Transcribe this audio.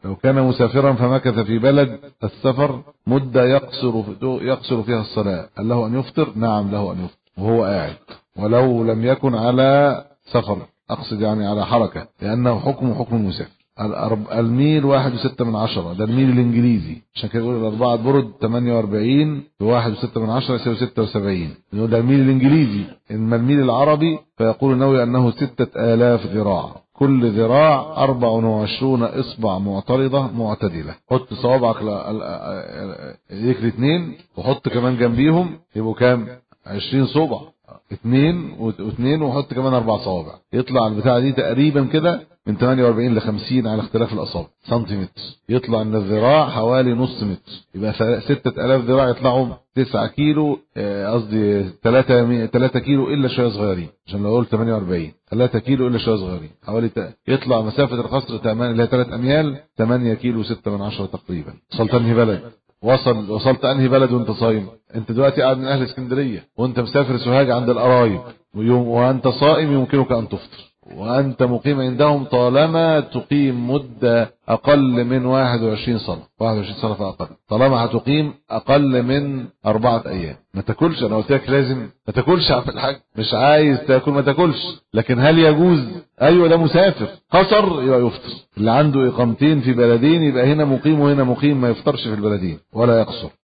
لو كان مسافرا فمكث في بلد السفر مدة يقصر يقصر فيها الصلاة هل له أن يفطر نعم له أن يفطر وهو قاعد ولو لم يكن على سفر أقصد يعني على حركة لأنه حكم حكم المسافر الميل واحد وستة من عشرة ده الميل الانجليزي عشان كده يقول الاربعة برد 48 بواحد وستة من عشرة يساوي ستة وسبعين نقول ده الميل الانجليزي اما الميل العربي فيقول النووي انه ستة الاف ذراع كل ذراع 24 اصبع معترضة معتدلة حط صوابعك ايديك الاثنين وحط كمان جنبيهم يبقوا كام 20 صبع اثنين واثنين وحط كمان اربع صوابع يطلع البتاعه دي تقريبا كده من 48 ل 50 على اختلاف الاصابع سنتيمتر يطلع ان الذراع حوالي نص متر يبقى 6000 ذراع يطلعوا 9 كيلو آه، قصدي 3 3 كيلو الا شويه صغيرين عشان لو قلت 48 3 كيلو الا شويه صغيرين حوالي ت... يطلع مسافه القصر 8 اللي هي 3 اميال 8 كيلو 6 من 10 تقريبا وصلت انهي بلد وصل وصلت انهي بلد وانت صايم انت دلوقتي قاعد من اهل اسكندريه وانت مسافر سوهاج عند القرايب وانت صائم يمكنك ان تفطر وأنت مقيم عندهم طالما تقيم مدة أقل من 21 صلاة 21 صلاة فأقل طالما هتقيم أقل من أربعة أيام ما تاكلش أنا قلت لك لازم ما تاكلش في الحج مش عايز تاكل ما تاكلش لكن هل يجوز أيوة ده مسافر قصر يبقى يفطر اللي عنده إقامتين في بلدين يبقى هنا مقيم وهنا مقيم ما يفطرش في البلدين ولا يقصر